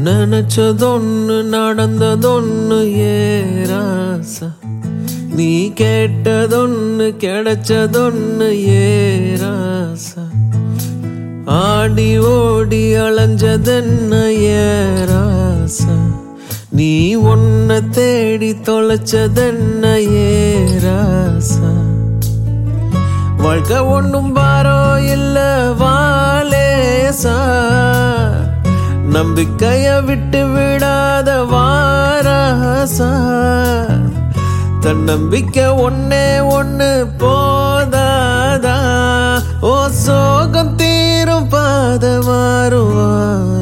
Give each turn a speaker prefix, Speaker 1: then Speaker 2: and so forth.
Speaker 1: நினைச்சதொன்னு நடந்ததொன்னு ஏராசா நீ கேட்டதொன்னு கிடைச்சதொன்னு ஏராசா ஆடி ஓடி அலைஞ்சதென்ன ஏராசா நீ உன்னை தேடி தொலைச்சதென்ன ஏராசா வாழ்க்கை ஒண்ணும் பாரோ இல்ல வாலேசா நம்பிக்கைய விட்டு விடாத வாராசா தன்னம்பிக்கை ஒன்னே ஒண்ணு போதாதா ஓ சோகம் தீரும் பாத மாறுவாரா